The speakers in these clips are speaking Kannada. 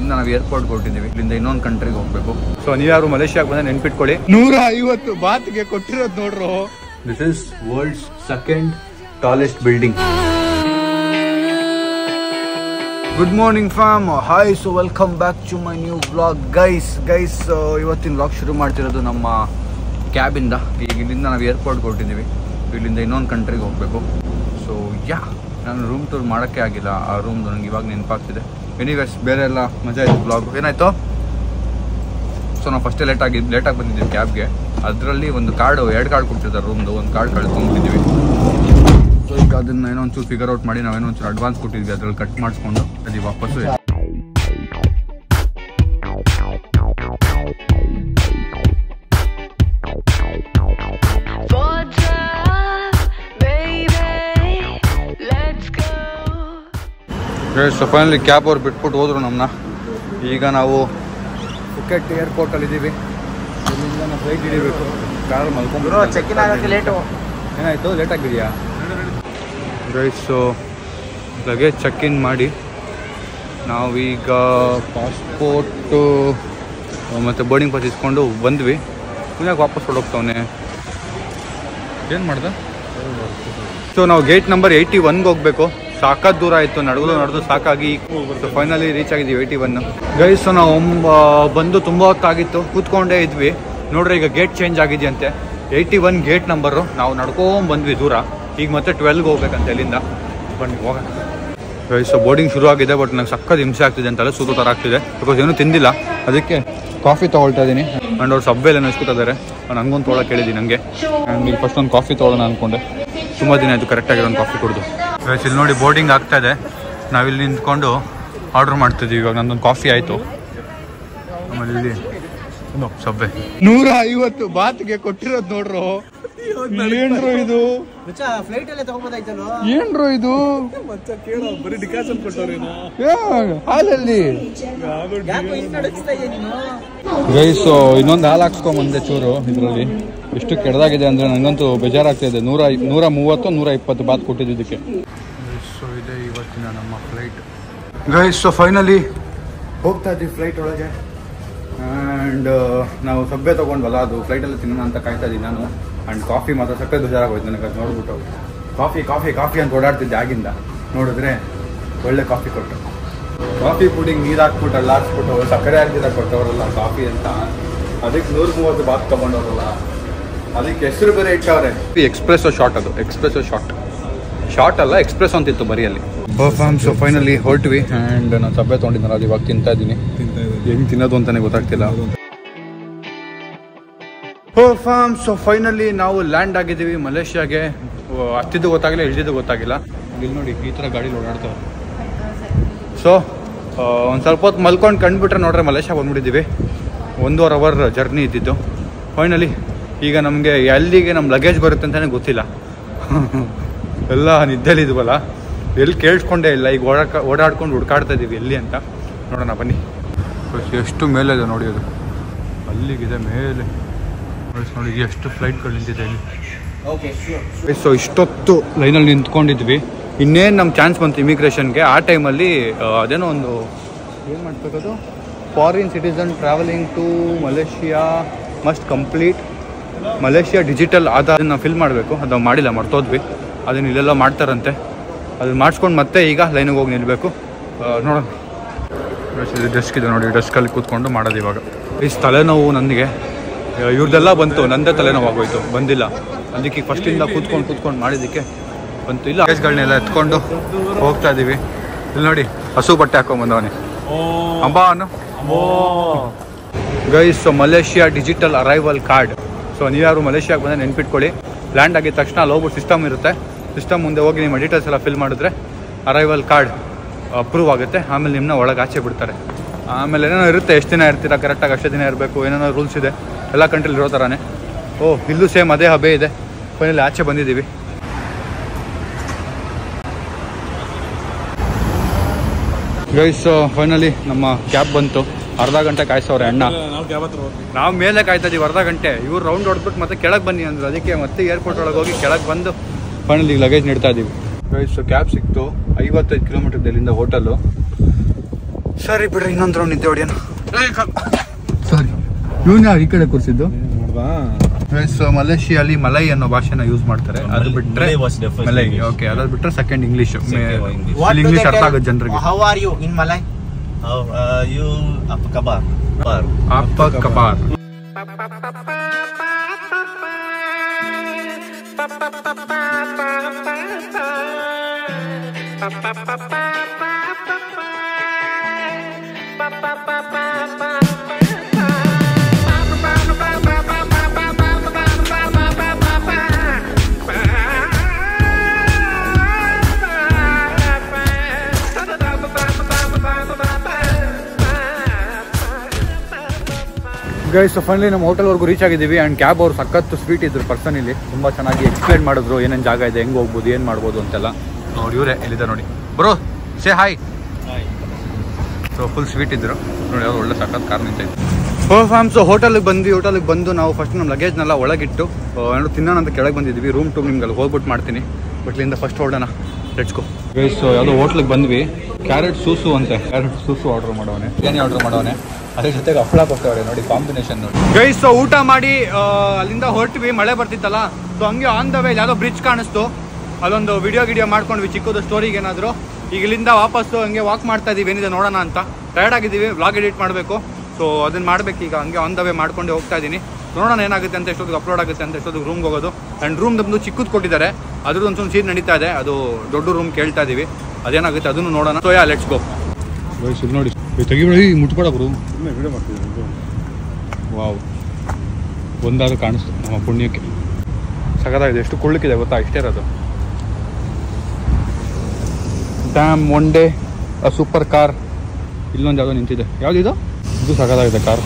ಇಲ್ಲಿಂದ ನಾವು ಏರ್ಪೋರ್ಟ್ಗೆ ಹೊರಟಿದ್ದೀವಿ ಇಲ್ಲಿಂದ ಇನ್ನೊಂದು ಕಂಟ್ರಿಗೆ ಹೋಗ್ಬೇಕು ಸೊ ನೀವ್ಯಾರು ಮಲೇಷ್ಯಾಗೆ ಬಂದ್ರೆ ನೆನ್ಪಿಟ್ಕೊಳ್ಳಿ ನೂರ ಐವತ್ತು ಬಾತ್ಗೆ ಕೊಟ್ಟಿರೋದು ನೋಡ್ರು this is world's second tallest building good morning fam hi so welcome back to my new blog guys guys ಇವತ್ತಿನ ಬ್ಲಾಗ್ ಶುರು ಮಾಡ್ತಿರೋದು ನಮ್ಮ ಕ್ಯಾಬಿಂದ ಈಗ ಇಲ್ಲಿಂದ ನಾವು ಏರ್ಪೋರ್ಟ್ಗೆ ಹೊರಟಿದ್ದೀವಿ ಇಲ್ಲಿಂದ ಇನ್ನೊಂದು ಕಂಟ್ರಿಗೆ ಹೋಗಬೇಕು ಸೊ ಯಾ ನಾನು ರೂಮ್ ಟೂರ್ ಮಾಡೋಕ್ಕೆ ಆಗಿಲ್ಲ ಆ ರೂಮ್ದು ನನಗೆ ಇವಾಗ ನೆನಪಾಗ್ತಿದೆ ಎನಿವೇಸ್ ಬೇರೆ ಎಲ್ಲ ಮಜಾ ಇತ್ತು ಬ್ಲಾಗ್ ಏನಾಯ್ತು ಸೊ ನಾವು ಫಸ್ಟೇ ಲೇಟ್ ಆಗಿ ಲೇಟಾಗಿ ಬಂದಿದ್ದೀವಿ ಕ್ಯಾಬ್ಗೆ ಅದರಲ್ಲಿ ಒಂದು ಕಾರ್ಡು ಎರಡು ಕಾರ್ಡ್ ಕೊಟ್ಟಿದ್ದಾರೆ ರೂಮ್ದು ಒಂದು ಕಾರ್ಡ್ ಕಳ್ಕೊಂಡ್ಬಿಟ್ಟಿದ್ದೀವಿ ಸೊ ಈಗ ಅದನ್ನ ಏನೋ ಒಂಚೂರು ಫಿಗರ್ ಔಟ್ ಮಾಡಿ ನಾವೇನೋ ಒಂಚೂರು ಅಡ್ವಾನ್ಸ್ ಕೊಟ್ಟಿದ್ವಿ ಅದ್ರಲ್ಲಿ ಕಟ್ ಮಾಡಿಸ್ಕೊಂಡು ಅದು ವಾಪಸ್ಸು ಸೊ ಫೈನಲಿ ಕ್ಯಾಬ್ ಅವ್ರು ಬಿಟ್ಬಿಟ್ಟು ಹೋದ್ರು ನಮ್ಮನ್ನ ಈಗ ನಾವು ಪುಕೆಟ್ ಏರ್ಪೋರ್ಟಲ್ಲಿ ಇದ್ದೀವಿ ಇಲ್ಲಿಂದ ನಾವು ಫ್ಲೈಟ್ ಹಿಡಿಬೇಕು ಕಾರಲ್ಲಿ ಮಲ್ಕೊಂಡು ಚೆಕ್ಕಿನ್ ಆಗೋಕ್ಕೆ ಲೇಟು ಏನಾಯ್ತು ಲೇಟ್ ಆಗಿದೆಯಾ ಗೈಸು ಲಗೇಜ್ ಚೆಕ್ ಇನ್ ಮಾಡಿ ನಾವೀಗ ಪಾಸ್ಪೋರ್ಟು ಮತ್ತು ಬೋರ್ಡಿಂಗ್ ಪಾಸ್ ಇಸ್ಕೊಂಡು ಬಂದ್ವಿ ಇನ್ಯಾಗ ವಾಪಸ್ ಹೊಡೋಗ್ತವನೆ ಏನು ಮಾಡ್ದೆ ಸೊ ನಾವು ಗೇಟ್ ನಂಬರ್ ಏಯ್ಟಿ ಒನ್ಗೆ ಹೋಗಬೇಕು ಸಾಕಾದ ದೂರ ಆಯಿತು ನಡೆದು ನಡೆದು ಸಾಕಾಗಿ ಫೈನಲಿ ರೀಚ್ ಆಗಿದ್ದೀವಿ ಏಯ್ಟಿ ಒನ್ ಗೈಸ್ ನಾವು ಒಂಬ- ಬಂದು ತುಂಬ ಹೊತ್ತಾಗಿತ್ತು ಕೂತ್ಕೊಂಡೇ ಇದ್ವಿ ನೋಡ್ರಿ ಈಗ ಗೇಟ್ ಚೇಂಜ್ ಆಗಿದೆಯಂತೆ ಏಯ್ಟಿ ಒನ್ ಗೇಟ್ ನಂಬರು ನಾವು ನಡ್ಕೊಂಡ್ ಬಂದ್ವಿ ದೂರ ಈಗ ಮತ್ತೆ ಟ್ವೆಲ್ಗೆ ಹೋಗ್ಬೇಕಂತೆ ಅಲ್ಲಿಂದ ಬನ್ನಿ ಹೋಗೋಣ ಗೈಸ್ ಬೋರ್ಡಿಂಗ್ ಶುರು ಆಗಿದೆ ಬಟ್ ನಂಗೆ ಸಕ್ಕತ್ ಹಿಂಸೆ ಆಗ್ತಿದೆ ಅಂತಲ್ಲ ಸೂತು ಥರ ಆಗ್ತಿದೆ ಬಿಕಾಸ್ ಏನೂ ತಿಂದಿಲ್ಲ ಅದಕ್ಕೆ ಕಾಫಿ ತೊಗೊಳ್ತಾ ಇದ್ದೀನಿ ಆ್ಯಂಡ್ ಅವ್ರು ಸಬ್ಬೇಲೆ ನೆನೆಸ್ಕೊತಿದ್ದಾರೆ ನಾನು ಹಂಗೊಂದು ತೊಗೊಳಕ್ಕೆ ಹೇಳಿದ್ದೀನಿ ನನಗೆ ಆ್ಯಂಡ್ ಈಗ ಫಸ್ಟ್ ಒಂದು ಕಾಫಿ ತೊಗೊಳ್ಳೋಣ ಅಂದ್ಕೊಂಡೆ ತುಂಬ ದಿನ ಆಯಿತು ಕರೆಕ್ಟಾಗಿ ಒಂದು ಕಾಫಿ ಕುಡಿದು ಗೈಸ್ ಇಲ್ಲಿ ನೋಡಿ ಬೋರ್ಡಿಂಗ್ ಆಗ್ತಾ ಇದೆ ನಾವಿಲ್ಲಿ ನಿಂತ್ಕೊಂಡು ಆರ್ಡ್ರ್ ಮಾಡ್ತಿದ್ದೀವಿ ಇವಾಗ ನಂದೊಂದು ಕಾಫಿ ಆಯಿತು ಆಮೇಲೆ ಇಲ್ಲಿ ಸಬ್ಬೆ ನೂರ ಐವತ್ತು ಬಾತ್ಗೆ ಕೊಟ್ಟಿರೋದು ನೋಡ್ರು ಏನ್ರು ಇದು ಫ್ಲೈಟ್ ಅಲ್ಲೇ ತಗೊಂಬೋದಾಯ್ತಲ್ಲ ಏನ್ರು ಇದು ಬರೀ ಡಿಕಾಸನ್ ಕೊಟ್ಟವ್ರೇನು ಯಾ, ಹಾಲಲ್ಲಿ ಯಾಕೋ ಹಿಂಗ್ ನಡಸ್ತಾ ಇದೀಯ ನೀನು ಗೈಸ್ ಇನ್ನೊಂದು ಹಾಲು ಹಾಕ್ಸ್ಕೊಂಬಂದೆ ಚೂರು ಇದರಲ್ಲಿ ಎಷ್ಟು ಕೆಡದಾಗಿದೆ ಅಂದರೆ ನನಗಂತೂ ಬೇಜಾರಾಗ್ತಿದೆ ನೂರ ನೂರ ಮೂವತ್ತು ನೂರ ಇಪ್ಪತ್ತು ಬಾತ್ ಕೊಟ್ಟಿದ್ದಕ್ಕೆ ಸೊ ಇದೆ ಇವತ್ತಿನ ನಮ್ಮ ಫ್ಲೈಟ್ ಗೈಸ್ ಸೊ ಫೈನಲಿ ಹೋಗ್ತಾ ಇದ್ದೀವಿ ಫ್ಲೈಟ್ ಒಳಗೆ ಆ್ಯಂಡ್ ನಾವು ಸಬ್ಬೆ ತೊಗೊಂಡ್ವಲ್ಲ ಅದು ಫ್ಲೈಟಲ್ಲಿ ತಿನ್ನೋಣ ಅಂತ ಕಾಯ್ತಾ ಇದ್ದೀನಿ ನಾನು ಆ್ಯಂಡ್ ಕಾಫಿ ಮಾತ್ರ ಸಕ್ಕರೆ ಬೇಜಾರಾಗೋಯ್ತು ನನಗೆ ಅದು ನೋಡ್ಬಿಟ್ಟು ಕಾಫಿ ಕಾಫಿ ಕಾಫಿ ಅಂತ ಓಡಾಡ್ತಿದ್ದೆ ಆಗಿಂದ ನೋಡಿದ್ರೆ ಒಳ್ಳೆ ಕಾಫಿ ಕೊಟ್ಟು ಕಾಫಿ ಪುಡಿಂಗ್ ನೀರು ಹಾಕ್ಬಿಟ್ಟು ಅಲ್ಲಿ ಹಾಕ್ಬಿಟ್ಟು ಸಕ್ಕರೆ ಹಾಕ್ದಿರ ಕೊಟ್ಟವರಲ್ಲ ಕಾಫಿ ಅಂತ ಅದಕ್ಕೆ ನೂರ ಮೂವತ್ತು ಬಾತ್ ತೊಗೊಂಡವ್ರಲ್ಲ ಅದಕ್ಕೆ ಹೆಸರು ಬೇರೆ ಇಟ್ಟವ್ರೆ ಎಕ್ಸ್ಪ್ರೆಸೋ ಶಾರ್ಟ್ ಅದು ಎಕ್ಸ್ಪ್ರೆಸೋ ಶಾರ್ಟ್ ಶಾರ್ಟ್ ಅಲ್ಲ ಎಕ್ಸ್ಪ್ರೆಸ್ ಅಂತಿತ್ತು ಬರೀ ಅಲ್ಲಿ ಸೊ ಫೈನಲಿ ಹೊರಟ್ವಿ ಆ್ಯಂಡ್ ನಾನು ಸಬ್ಬೆ ತೊಗೊಂಡಿದ್ದೆ ಅದು ಇವಾಗ ತಿಂತಾ ಇದ್ದೀನಿ ಹೆಂಗ್ ತಿನ್ನೋದು ಅಂತಾನೆ ಗೊತ್ತಾಗ್ತಿಲ್ಲ ಫಾರ್ಮ್ ಸೊ ಫೈನಲಿ ನಾವು ಲ್ಯಾಂಡ್ ಆಗಿದ್ದೀವಿ ಮಲೇಷ್ಯಾಗೆ ಹತ್ತಿದ್ದು ಗೊತ್ತಾಗಿಲ್ಲ ಇಳಿದಿದ್ದು ಗೊತ್ತಾಗಿಲ್ಲ ಇಲ್ಲಿ ನೋಡಿ ಈ ಥರ ಗಾಡಿ ಓಡಾಡ್ತಾರೆ ಸೊ ಒಂದು ಸ್ವಲ್ಪ ಹೊತ್ತು ಮಲ್ಕೊಂಡು ಕಂಡುಬಿಟ್ರೆ ನೋಡ್ರೆ ಮಲೇಷ್ಯಾ ಬಂದ್ಬಿಟ್ಟಿದ್ದೀವಿ ಒಂದೂವರೆ ಅವರ್ ಜರ್ನಿ ಇದ್ದಿದ್ದು ಫೈನಲಿ ಈಗ ನಮಗೆ ಎಲ್ಲಿಗೆ ನಮ್ಮ ಲಗೇಜ್ ಬರುತ್ತೆ ಅಂತಲೇ ಗೊತ್ತಿಲ್ಲ ಎಲ್ಲ ನಿದ್ದೆಲಿದ್ವಲ್ಲ ಎಲ್ಲಿ ಕೇಳಿಸ್ಕೊಂಡೇ ಇಲ್ಲ ಈಗ ಓಡಾಡ್ಕ ಓಡಾಡ್ಕೊಂಡು ಹುಡ್ಕಾಡ್ತಾ ಇದ್ದೀವಿ ಎಲ್ಲಿ ಅಂತ ನೋಡೋಣ ಬನ್ನಿ ಎಷ್ಟು ಮೇಲೆ ಇದೆ ನೋಡಿ ಅದು ಅಲ್ಲಿಗಿದೆ ಮೇಲೆ ನೋಡಿ, ನೋಡಿ ಎಷ್ಟು ಫ್ಲೈಟ್ಗಳು ನಿಂತಿದೆ ಇಲ್ಲಿ ಸೊ ಇಷ್ಟೊತ್ತು ಲೈನಲ್ಲಿ ನಿಂತ್ಕೊಂಡಿದ್ವಿ ಇನ್ನೇನು ನಮ್ಮ ಚಾನ್ಸ್ ಬಂತು ಇಮಿಗ್ರೇಷನ್ಗೆ ಆ ಟೈಮಲ್ಲಿ ಅದೇನೋ ಒಂದು ಏನು ಮಾಡ್ಬೇಕದು foreign citizen travelling to Malaysia must complete Malaysia digital Aadhaar ನಾವು ಫಿಲ್ ಮಾಡಬೇಕು ಅದು ನಾವು ಮಾಡಿಲ್ಲ ಮರ್ತೋದ್ವಿ ಅದನ್ನ ಇಲ್ಲೆಲ್ಲ ಮಾಡ್ತಾರಂತೆ ಅದನ್ನ ಮಾಡಿಸ್ಕೊಂಡು ಮತ್ತೆ ಈಗ ಲೈನಿಗೆ ಹೋಗಿ ನಿಲ್ಲಬೇಕು ನೋಡೋಣ ಡೆಸ್ಕ್ ಇದೆ ನೋಡಿ ಡೆಸ್ಕಲ್ಲಿ ಕೂತ್ಕೊಂಡು ಮಾಡೋದು ಇವಾಗ ಈ ತಲೆನೋವು ನನಗೆ ಇವ್ರದ್ದೆಲ್ಲ ಬಂತು ನಂದೇ ತಲೆನೋವು ಆಗೋಯ್ತು ಬಂದಿಲ್ಲ ಅದಕ್ಕೆ ಫಸ್ಟಿಂದ ಕೂತ್ಕೊಂಡು ಕೂತ್ಕೊಂಡು ಮಾಡಿದ್ದಕ್ಕೆ ಬಂತು ಇಲ್ಲ ಲಗೇಜ್ಗಳನ್ನೆಲ್ಲ ಎತ್ಕೊಂಡು ಹೋಗ್ತಾ ಇದ್ದೀವಿ ಇಲ್ಲಿ ನೋಡಿ ಹಸು ಬಟ್ಟೆ ಹಾಕೊಂಡ್ ಬಂದವನೇ ಅಂಬಾ ಅನ್ನು guys Malaysia digital arrival card so ನೀವ್ಯಾರು ಮಲೇಷಿಯಾಗೆ ಬಂದರೆ ನೆನ್ಪಿಟ್ಕೊಳ್ಳಿ ಲ್ಯಾಂಡ್ ಆಗಿದ ತಕ್ಷಣ ಅಲ್ಲಿ ಹೋಗ್ಬಿಟ್ಟು ಸಿಸ್ಟಮ್ ಇರುತ್ತೆ ಸಿಸ್ಟಮ್ ಮುಂದೆ ಹೋಗಿ ನಿಮ್ಮ ಡೀಟೇಲ್ಸ್ ಎಲ್ಲ ಫಿಲ್ ಮಾಡಿದ್ರೆ ಅರೈವಲ್ ಕಾರ್ಡ್ ಅಪ್ರೂವ್ ಆಗುತ್ತೆ ಆಮೇಲೆ ನಿಮ್ಮನ್ನ ಒಳಗೆ ಆಚೆ ಬಿಡ್ತಾರೆ ಆಮೇಲೆ ಏನೇನೋ ಇರುತ್ತೆ ಎಷ್ಟು ದಿನ ಇರ್ತೀರಾ ಕರೆಕ್ಟಾಗಿ ಅಷ್ಟೇ ದಿನ ಇರಬೇಕು ಏನೇನೋ ರೂಲ್ಸ್ ಇದೆ ಎಲ್ಲ ಕಂಟ್ರಿಲಿ ಇರೋ ಥರನೇ ಓ ಇಲ್ಲೂ ಸೇಮ್ ಅದೇ ಹಬೆ ಇದೆ ಫೈನಲಿ ಆಚೆ ಬಂದಿದ್ದೀವಿ ಗೈಸ್ ಫೈನಲಿ ನಮ್ಮ ಕ್ಯಾಬ್ ಬಂತು ಅರ್ಧ ಗಂಟೆ ಕಾಯಿಸೋರೆ ಅಣ್ಣ ನಾವು ಕ್ಯಾಬ್ ಹತ್ರ ಹೋಗ್ತೀವಿ ನಾವು ಮೇಲೆ ಕಾಯ್ತಾ ಇದೀವಿ ಅರ್ಧ ಗಂಟೆ ಇವ್ರು ರೌಂಡ್ ಹೊಡೆದ್ಬಿಟ್ಟು ಮತ್ತೆ ಕೆಳಗೆ ಬನ್ನಿ ಅಂದ್ರು ಅದಕ್ಕೆ ಮತ್ತೆ ಏರ್ಪೋರ್ಟ್ ಒಳಗೆ ಹೋಗಿ ಕೆಳಗೆ ಬಂದು ಫೈನಲ್ ಈಗ ಲಗೇಜ್ ನೀಡ್ತಾ ಇದೀವಿ ಗೈಸ್ ಕ್ಯಾಬ್ ಸಿಕ್ತು ಐವತ್ತೈದು ಕಿಲೋಮೀಟರ್ ಇಲ್ಲಿಂದ ಹೋಟೆಲು ಸರಿ ಬಿಡ್ರಿ ಇನ್ನೊಂದು ರೌಂಡ್ ನಿದ್ದೆ ಹೊಡಿಯೋಣ ಸಾರಿ ಇವನ್ ಯಾರು ಈ ಕಡೆ ಕೂರಿಸಿದ್ದು ನೋಡ್ದಾ ಸೊ ಮಲೇಷಿಯಲ್ಲಿ ಮಲೈ ಅನ್ನೋ ಭಾಷೆನ ಯೂಸ್ ಮಾಡ್ತಾರೆ ಅದು ಬಿಟ್ರೆ Malay was the first Malay language. Okay ಅದಾದ್ ಬಿಟ್ರೆ second English Second English. What do English they ಅರ್ಥ tell- ಆಗುತ್ತೆ ಜನರಿಗೆ How are you in Malay? How are you? Apa kabar? Kabar. ಅಪ್ಪ ಕಪಾರ್ ಗೈಸ್ ಫೈನಲಿ ನಮ್ಮ ಹೋಟೆಲ್ವರೆಗೂ ರೀಚ್ ಆಗಿದ್ದೀವಿ ಆ್ಯಂಡ್ ಕ್ಯಾಬ್ ಅವ್ರು ಸಖತ್ತು ಸ್ವೀಟ್ ಇದ್ರು ಪರ್ಸನ್ ಇಲ್ಲಿ ತುಂಬ ಚೆನ್ನಾಗಿ ಎಕ್ಸ್ಪ್ಲೇನ್ ಮಾಡಿದ್ರು ಏನೇನು ಜಾಗ ಇದೆ ಹೆಂಗೆ ಹೋಗ್ಬೋದು ಏನು ಮಾಡ್ಬೋದು ಅಂತೆಲ್ಲ ನೋಡಿ ಇವರೇ ಎಲ್ಲಿದೆ ನೋಡಿ bro say hi so full sweet ಇದ್ರು ನೋಡಿ ಅವ್ರು ಒಳ್ಳೆ ಸಖತ್ ಕಾರ್ ನಿಂತೈತೆ ಓ ಫ್ಯಾಮ್ ಸೊ ಹೋಟೆಲ್ಗೆ ಬಂದ್ವಿ ಹೋಟೆಲ್ಗೆ ಬಂದು ನಾವು ಫಸ್ಟ್ ನಮ್ಮ ಲಗೇಜ್ನೆಲ್ಲ ಒಳಗಿಟ್ಟು ಏನು ತಿನ್ನೋಣ ಅಂತ ಕೆಳಗೆ ಬಂದಿದ್ವಿ ರೂಮ್ ಟು ನಿಮ್ಗೆ ಅಲ್ಲಿ ಹೋಗ್ಬಿಟ್ಟು ಮಾಡ್ತೀನಿ ಬಟ್ ಇಲ್ಲಿಂದ ಫಸ್ಟ್ ಹೊರಡೋಣ ಲೆಟ್ಸ್ಕೋ ಗೈಸ್ ಯಾವುದೋ ಹೋಟ್ಲಿಗೆ ಬಂದ್ವಿ ಕ್ಯಾರೆಟ್ ಸೂಸು ಅಂತೆ ಕ್ಯಾರೆಟ್ ಸೂಸು ಆರ್ಡರ್ ಮಾಡೋನೆ ಏನೇ ಆರ್ಡರ್ ಮಾಡೋನೆ ಅದ್ರ ಜೊತೆಗೆ ಹಪ್ಪಳ ಕೊಟ್ಟವ್ರೆ ನೋಡಿ ಕಾಂಬಿನೇಷನ್ ನೋಡಿ ಗೈಸ್ ಊಟ ಮಾಡಿ ಆ, ಅಲ್ಲಿಂದ ಹೊರಟ್ವಿ ಮಳೆ ಬರ್ತಿತ್ತಲ್ಲ ಸೊ ಹಂಗೆ ಆನ್ ದ ವೇ ಯಾವುದೋ ಬ್ರಿಡ್ಜ್ ಕಾಣಿಸ್ತು ಅಲ್ಲೊಂದು ವಿಡಿಯೋ ಗಿಡಿಯೋ ಮಾಡ್ಕೊಂಡ್ವಿ ಚಿಕ್ಕದು ಸ್ಟೋರಿಗೆ ಏನಾದರೂ ಈಗ ಇಲ್ಲಿಂದ ವಾಪಸ್ಸು ಹಂಗೆ ವಾಕ್ ಮಾಡ್ತಾ ಇದೀವಿ ಏನಿದೆ ನೋಡೋಣ ಅಂತ ಟಯರ್ಡ್ ಆಗಿದ್ದೀವಿ ವ್ಲಾಗ್ ಎಡಿಟ್ ಮಾಡಬೇಕು ಸೊ ಅದನ್ನ ಮಾಡ್ಬೇಕು ಈಗ ಹಂಗೆ ಆನ್ ದ ವೇ ಮಾಡ್ಕೊಂಡು ಹೋಗ್ತಾ ಇದ್ದೀನಿ ನೋಡೋಣ ಏನಾಗುತ್ತೆ ಅಂತ ಎಷ್ಟೊತ್ತಿಗೆ ಅಪ್ಲೋಡ್ ಆಗುತ್ತೆ ಅಂತ ಎಷ್ಟೊತ್ತಿಗೆ ರೂಮ್ಗೆ ಹೋಗೋದು ಆ್ಯಂಡ್ ರೂಮ್ ನಮ್ಮದು ಚಿಕ್ಕದು ಕೊಟ್ಟಿದ್ದಾರೆ ಅದ್ರದ್ದು ಒಂದು ಸೀನ್ ನಡೀತಾ ಇದೆ ಅದು ದೊಡ್ಡ ರೂಮ್ ಕೇಳ್ತಾ ಇದೀವಿ ಅದೇನಾಗುತ್ತೆ ಅದನ್ನು ನೋಡೋಣ ಸೊ ಯಾ ಲೆಟ್ಸ್ ಗೋ ಇಲ್ಲಿ ನೋಡಿ ತೆಗಿಬೇಡಿ ಮುಟ್ಬೇಡ ಬ್ರೋ ಸುಮ್ಮನೆ ವಿಡಿಯೋ ಮಾಡ್ತಿದ್ದೀನಿ ವಾವ್ ಒಂದಾದ್ರೂ ಕಾಣಿಸ್ತು ನಮ್ಮ ಪುಣ್ಯಕ್ಕೆ ಸಗದಾಗಿದೆ ಎಷ್ಟು ಕುಳ್ಳಕ್ಕಿದೆ ಗೊತ್ತಾ ಇಷ್ಟೇ ಇರೋದು dam one day a super car ಇಲ್ಲೊಂದು ಯಾವುದೋ ನಿಂತಿದೆ ಯಾವುದಿದು ಇದು ಸಗದಾಗಿದೆ ಕಾರ್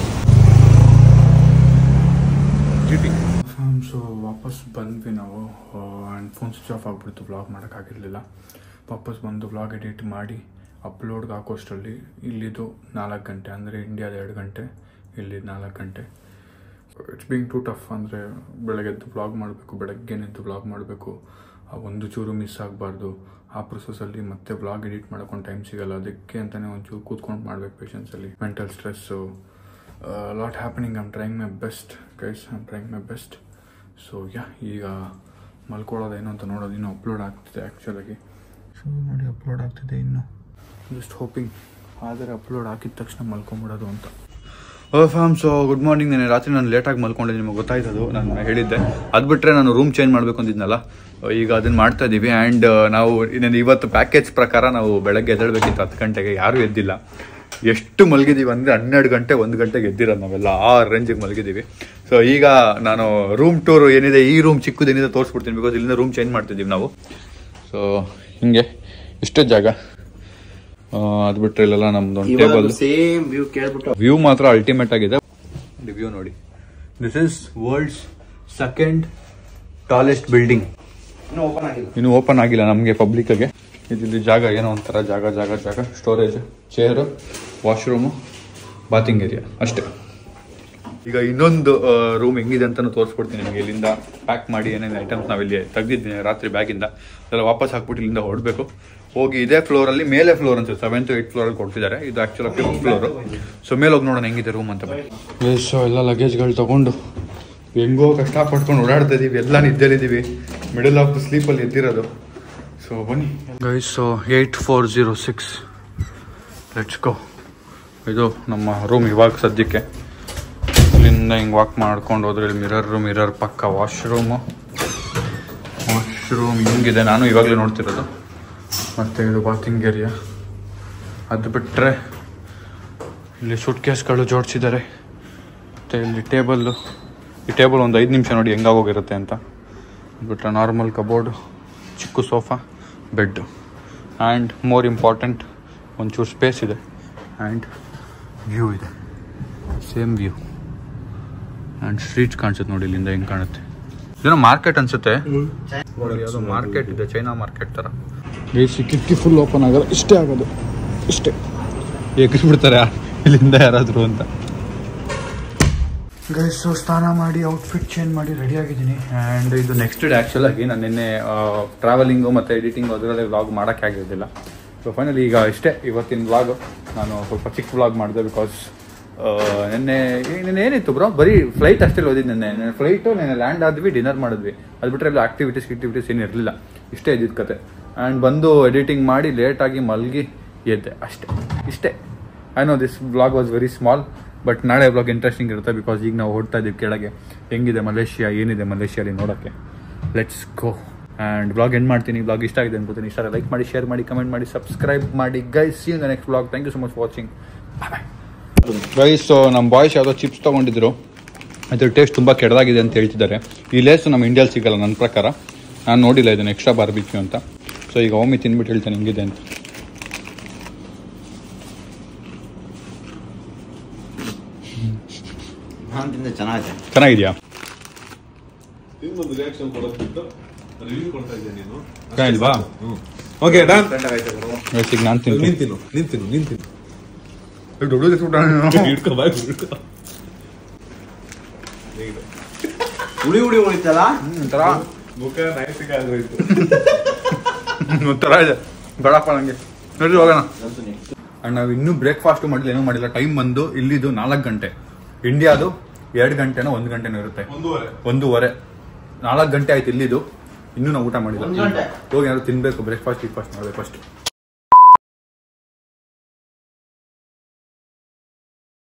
ಸೊ ವಾಪಸ್ ಬಂದ್ವಿ ನಾವು ಆ್ಯಂಡ್ ಫೋನ್ ಸ್ವಿಚ್ ಆಫ್ ಆಗಿಬಿಡ್ತು ವ್ಲಾಗ್ ಮಾಡೋಕ್ಕಾಗಿರಲಿಲ್ಲ ವಾಪಸ್ ಬಂದು ವ್ಲಾಗ್ ಎಡಿಟ್ ಮಾಡಿ ಅಪ್ಲೋಡ್ಗೆ ಹಾಕೋಷ್ಟರಲ್ಲಿ ಇಲ್ಲಿದು ನಾಲ್ಕು ಗಂಟೆ ಅಂದರೆ ಇಂಡಿಯಾದ ಎರಡು ಗಂಟೆ ಇಲ್ಲಿ ನಾಲ್ಕು ಗಂಟೆ ಇಟ್ಸ್ ಬೀಂಗ್ ಟು ಟಫ್ ಅಂದರೆ ಬೆಳಗ್ಗೆದ್ದು ವ್ಲಾಗ್ ಮಾಡಬೇಕು ಬೆಳಗ್ಗೆನೆದ್ದು ವ್ಲಾಗ್ ಮಾಡಬೇಕು ಆ ಒಂದು ಚೂರು ಮಿಸ್ ಆಗಬಾರ್ದು ಆ ಪ್ರೊಸೆಸಲ್ಲಿ ಮತ್ತೆ ವ್ಲಾಗ್ ಎಡಿಟ್ ಮಾಡೋಕೊಂಡು ಟೈಮ್ ಸಿಗಲ್ಲ ಅದಕ್ಕೆ ಅಂತಲೇ ಒಂಚೂರು ಕೂತ್ಕೊಂಡು ಮಾಡ್ಬೇಕು ಪೇಷನ್ಸಲ್ಲಿ mental stress lot happening I'm trying my best guys I'm trying my best so yeah ಈಗ ಮಲ್ಕೊಳ್ಳೋದೇನು ಅಂತ ನೋಡೋದು ಇನ್ನೂ ಅಪ್ಲೋಡ್ ಆಗ್ತಿದೆ ಆ್ಯಕ್ಚುಲಾಗಿ ಸೊ ನೋಡಿ ಅಪ್ಲೋಡ್ ಆಗ್ತಿದೆ ಇನ್ನು ಜಸ್ಟ್ ಹೋಪಿಂಗ್ ಆದರೆ ಅಪ್ಲೋಡ್ ಹಾಕಿದ ತಕ್ಷಣ ಮಲ್ಕೊಂಬಿಡೋದು ಅಂತ oh fam so good morning ನೆನೆ ರಾತ್ರಿ ನಾನು ಲೇಟಾಗಿ ಮಲ್ಕೊಂಡಿದ್ದೆ ನಿಮಗೆ ಗೊತ್ತಾಯ್ತದು ನಾನು ಹೇಳಿದ್ದೆ ಅದು ಬಿಟ್ಟರೆ ನಾನು ರೂಮ್ ಚೇಂಜ್ ಮಾಡಬೇಕು ಅಂದಿದ್ನಲ್ಲ ಈಗ ಅದನ್ನು ಮಾಡ್ತಾ ಇದ್ದೀವಿ ಆ್ಯಂಡ್ ನಾವು ಇನ್ನೇನು ಇವತ್ತು ಪ್ಯಾಕೇಜ್ ಪ್ರಕಾರ ನಾವು ಬೆಳಗ್ಗೆ ಎದ್ದೇಳಬೇಕಿತ್ತು ಹತ್ತು ಗಂಟೆಗೆ ಯಾರೂ ಎದ್ದಿಲ್ಲ ಎಷ್ಟು ಮಲಗಿದ್ದೀವಿ ಅಂದರೆ ಹನ್ನೆರಡು ಗಂಟೆ ಒಂದು ಗಂಟೆಗೆ ಎದ್ದಿರೋದು ನಾವೆಲ್ಲ ಆ ರೇಂಜಿಗೆ ಮಲಗಿದ್ದೀವಿ ಸೊ ಈಗ ನಾನು ರೂಮ್ ಟೂರು ಏನಿದೆ ಈ ರೂಮ್ ಚಿಕ್ಕದೇನಿದೆ ತೋರಿಸ್ಬಿಡ್ತೀನಿ ಬಿಕಾಸ್ ಇಲ್ಲಿಂದ ರೂಮ್ ಚೇಂಜ್ ಮಾಡ್ತಿದ್ದೀವಿ ನಾವು ಸೊ ಹಿಂಗೆ ಇಷ್ಟೇ ಜಾಗ ಅದು ಬಿಟ್ಟರೆ ಇಲ್ಲೆಲ್ಲ ನಮ್ದು ಒಂದು ಟೇಬಲ್ ಸೇಮ್ ವ್ಯೂ ಕೇಳ್ಬಿಟ್ಟು ವ್ಯೂ ಮಾತ್ರ ಅಲ್ಟಿಮೇಟ್ ಆಗಿದೆ ವ್ಯೂ ನೋಡಿ this is world's second tallest building ಇನ್ನೂ ಓಪನ್ ಆಗಿಲ್ಲ ಇನ್ನು ಓಪನ್ ಆಗಿಲ್ಲ ನಮಗೆ ಪಬ್ಲಿಕ್ಗೆ ಇದಿಲ್ಲಿ ಜಾಗ ಏನೋ ಒಂಥರ ಜಾಗ ಜಾಗ ಜಾಗ storage chair washroom bathing area ಅಷ್ಟೇ ಈಗ ಇನ್ನೊಂದು ರೂಮ್ ಹೆಂಗಿದೆ ಅಂತಲೂ ತೋರಿಸ್ಕೊಡ್ತೀನಿ ನಿಮಗೆ ಇಲ್ಲಿಂದ ಪ್ಯಾಕ್ ಮಾಡಿ ಏನೇನು ಐಟಮ್ಸ್ ನಾವಿಲ್ಲಿ ತೆಗ್ದಿದ್ದೀನಿ ರಾತ್ರಿ ಬ್ಯಾಗಿಂದ ಅದೆಲ್ಲ ವಾಪಸ್ ಹಾಕ್ಬಿಟ್ಟು ಇಲ್ಲಿಂದ ಹೊರಡಬೇಕು ಹೋಗಿ ಇದೇ ಫ್ಲೋರಲ್ಲಿ ಮೇಲೆ ಫ್ಲೋರ್ ಅನ್ಸುತ್ತೆ ಸೆವೆಂತ್ ಏಯ್ಟ್ ಫ್ಲೋರಲ್ಲಿ ಕೊಡ್ತಿದ್ದಾರೆ ಇದು ಆ್ಯಕ್ಚುಲಿ ಫಿಫ್ತ್ ಫ್ಲೋರು ಸೊ ಮೇಲೆ ಹೋಗಿ ನೋಡೋಣ ಹೆಂಗಿದೆ ರೂಮ್ ಅಂತ ಸೊ ಎಲ್ಲ ಲಗೇಜ್ಗಳು ತೊಗೊಂಡು ಹೆಂಗೋ ಕಷ್ಟಪಟ್ಕೊಂಡು ಓಡಾಡ್ತಾ ಇದೀವಿ ಎಲ್ಲ ನಿದ್ದೆಲಿದ್ದೀವಿ ಮಿಡಲ್ ಆಫ್ ದ ಸ್ಲೀಪಲ್ಲಿ ಎದ್ದಿರೋದು ಸೊ ಬನ್ನಿ guys so eight four zero six let's go ಇದು ನಮ್ಮ ರೂಮ್ ಇವಾಗ ಸದ್ಯಕ್ಕೆ ಇಲ್ಲಿಂದ ಹಿಂಗೆ ವಾಕ್ ಮಾಡ್ಕೊಂಡು ಹೋದ್ರೆ ಇಲ್ಲಿ ಮಿರರ್ ಮಿರರ್ ಪಕ್ಕ ವಾಶ್ರೂಮು ವಾಶ್ರೂಮ್ ಹಿಂಗಿದೆ ನಾನು ಇವಾಗಲೇ ನೋಡ್ತಿರೋದು ಮತ್ತು ಇದು ಬಾತಿಂಗ್ ಏರಿಯಾ ಅದು ಬಿಟ್ಟರೆ ಇಲ್ಲಿ ಸೂಟ್ ಕೇಸ್ಗಳು ಜೋಡಿಸಿದ್ದಾರೆ ಮತ್ತು ಇಲ್ಲಿ ಟೇಬಲ್ಲು ಈ ಟೇಬಲ್ ಒಂದು ಐದು ನಿಮಿಷ ನೋಡಿ ಹೆಂಗಾಗೋಗಿರುತ್ತೆ ಅಂತ ಬಿಟ್ಟರೆ ನಾರ್ಮಲ್ ಕಬೋರ್ಡು ಚಿಕ್ಕ sofa bed and more important ಒಂಚೂರು ಸ್ಪೇಸ್ ಇದೆ ಆ್ಯಂಡ್ ವ್ಯೂ ಇದೆ ಸೇಮ್ ವ್ಯೂ ಆ್ಯಂಡ್ ಸ್ಟ್ರೀಟ್ ಕಾಣಿಸುತ್ತೆ ನೋಡಿ ಇಲ್ಲಿಂದ ಹೆಂಗೆ ಕಾಣುತ್ತೆ ಏನೋ ಮಾರ್ಕೆಟ್ ಅನ್ಸುತ್ತೆ ನೋಡಿ ಯಾವುದೋ ಮಾರ್ಕೆಟ್ ಇದೆ ಚೈನಾ ಮಾರ್ಕೆಟ್ ಥರ ಬೇಸಿ ಕಿಟಕಿ ಫುಲ್ ಓಪನ್ ಆಗೋದು ಇಷ್ಟೇ ಆಗೋದು ಇಷ್ಟೇ ಬಿಡ್ತಾರೆ ಇಲ್ಲಿಂದ ಯಾರಾದರೂ ಅಂತ ಗೈಸು ಸ್ನಾನ ಮಾಡಿ ಔಟ್ಫಿಟ್ ಚೇಂಜ್ ಮಾಡಿ ರೆಡಿ ಆಗಿದ್ದೀನಿ ಆ್ಯಂಡ್ ಇದು ನೆಕ್ಸ್ಟ್ ಡೇ ಆ್ಯಕ್ಚುಲಾಗಿ ನಾನು ನಿನ್ನೆ ಟ್ರಾವೆಲಿಂಗು ಮತ್ತು ಎಡಿಟಿಂಗ್ ಅದರಲ್ಲೇ ವ್ಲಾಗ್ ಮಾಡೋಕ್ಕೆ ಆಗಿರೋದಿಲ್ಲ ಸೊ ಫೈನಲಿ ಈಗ ಇಷ್ಟೇ ಇವತ್ತಿನ ವ್ಲಾಗ್ ನಾನು ಸ್ವಲ್ಪ ಚಿಕ್ಕ ವ್ಲಾಗ್ ಮಾಡಿದೆ ಬಿಕಾಸ್ ನಿನ್ನೆ ನಿನ್ನೆ ಏನಿತ್ತು ಬ್ರೋ ಬರೀ ಫ್ಲೈಟ್ ಅಷ್ಟೇ ಓದಿದ್ದು ನಿನ್ನೆ ನೆನ್ನೆ ಫ್ಲೈಟು ನೆನ್ನೆ ಲ್ಯಾಂಡ್ ಆದ್ವಿ ಡಿನ್ನರ್ ಮಾಡಿದ್ವಿ ಅದು ಬಿಟ್ಟರೆ ಎಲ್ಲ ಆಕ್ಟಿವಿಟೀಸ್ ಗಿಕ್ಟಿವಿಟೀಸ್ ಏನು ಇರಲಿಲ್ಲ ಇಷ್ಟೇ ಇದ್ದಿದ್ದು ಕತೆ ಆ್ಯಂಡ್ ಬಂದು ಎಡಿಟಿಂಗ್ ಮಾಡಿ ಲೇಟಾಗಿ ಮಲಗಿ ಎದ್ದೆ ಅಷ್ಟೇ ಇಷ್ಟೇ I know this blog was very small but ನಾಳೆ ಬ್ಲಾಗ್ ಇಂಟ್ರೆಸ್ಟಿಂಗ್ ಇರುತ್ತೆ ಬಿಕಾಸ್ ಈಗ ನಾವು ಹೊಡ್ತಾ ಇದ್ದೀವಿ ಕೆಳಗೆ ಹೆಂಗಿದೆ ಮಲೇಷಿಯಾ ಏನಿದೆ ಮಲೇಷಿಯಲ್ಲಿ ನೋಡೋಕ್ಕೆ let's go and blog end ಮಾಡ್ತೀನಿ ಬ್ಲಾಗ್ ಇಷ್ಟ ಆಗಿದೆ ಅನ್ಕೋತೀನಿ ಇಷ್ಟ ಲೈಕ್ ಮಾಡಿ ಶೇರ್ ಮಾಡಿ ಕಮೆಂಟ್ ಮಾಡಿ ಸಬ್ಸ್ಕ್ರೈಬ್ ಮಾಡಿ guys see the next blog thank you so much watching guys ನಮ್ಮ ಬಾಯ್ಸ್ ಯಾವುದೋ ಚಿಪ್ಸ್ ತೊಗೊಂಡಿದ್ರು ಅದ್ರ ಟೇಸ್ಟ್ ತುಂಬ ಕೆಡದಾಗಿದೆ ಅಂತ ಹೇಳ್ತಿದ್ದಾರೆ ಈ ಲೇಸು ನಮ್ಮ ಇಂಡಿಯಲ್ಲಿ ಸಿಗಲ್ಲ ನನ್ನ ಪ್ರಕಾರ ನಾನು ನೋಡಿಲ್ಲ ಇದನ್ನು ಎಕ್ಸ್ಟ್ರಾ ಬಾರ್ಬಿಕ್ಯೂ ಅಂತ ಸೊ ಈಗ ಒಮ್ಮೆ ತಿಂದ್ಬಿಟ್ಟು ಹೇಳ್ತೇನೆ ಹೆಂಗಿದೆ ಅಂತ ನಾನು ತಿಂದೆ ಚೆನ್ನಾಗಿದೆ ಚೆನ್ನಾಗಿದೆಯಾ ನಿಮ್ಗೊಂದು ರಿಯಾಕ್ಷನ್ ಕೊಡೋದ್ಬಿಟ್ಟು ರಿವ್ಯೂ ಕೊಡ್ತಾ ಇದ್ದೆ ನೀನು ಚೆನ್ನಾಗಿಲ್ವಾ ಓಕೆ ಡನ್ ಗೈಸ್ ಈಗ ನಾನು ತಿಂತೀನಿ ನೀನ್ ತಿನ್ನು ನೀನ್ ತಿನ್ನು ನೀನ್ ತಿನ್ನು ದೊಡ್ಡದು ಹಿಡ್ಕೊ ಬಾಯ್ ಹಿಡ್ಕೊ ಹೇಗಿದೆ? ಹುಳಿ ಹುಳಿ ಉಳಿತಲ್ಲ ಒಂಥರ ಮುಖ ನೈಸಿಗೆ ಆಗೋಯ್ತು ಒಂಥರ ಇದೆ ಬೇಡಪ್ಪ ನನಗೆ ನೋಡಿ ಹೋಗೋಣ ಅಂಡ್ ನಾವು ಇನ್ನೂ ಬ್ರೇಕ್ಫಾಸ್ಟ್ ಮಾಡಿಲ್ಲ ಏನೂ ಮಾಡಿಲ್ಲ ಟೈಮ್ ಬಂದು ಇಲ್ಲಿದು ನಾಲ್ಕು ಗಂಟೆ ಇಂಡಿಯಾದು ಎರಡು ಗಂಟೆನೋ ಒಂದು ಗಂಟೆನೋ ಇರುತ್ತೆ ಒಂದೂವರೆ ಒಂದೂವರೆ ನಾಲ್ಕು ಗಂಟೆ ಆಯ್ತು ಇಲ್ಲಿದು ಇನ್ನೂ ನಾವು ಊಟ ಮಾಡಿಲ್ಲ ಒಂದ್ ಗಂಟೆ. ಹೋಗಿ ಯಾರು ತಿನ್ಬೇಕು ಬ್ರೇಕ್ಫಾಸ್ಟ್ ಗಿಕ್ಫಾಸ್ಟ್ ಮಾಡಬೇಕು ಫಸ್ಟ್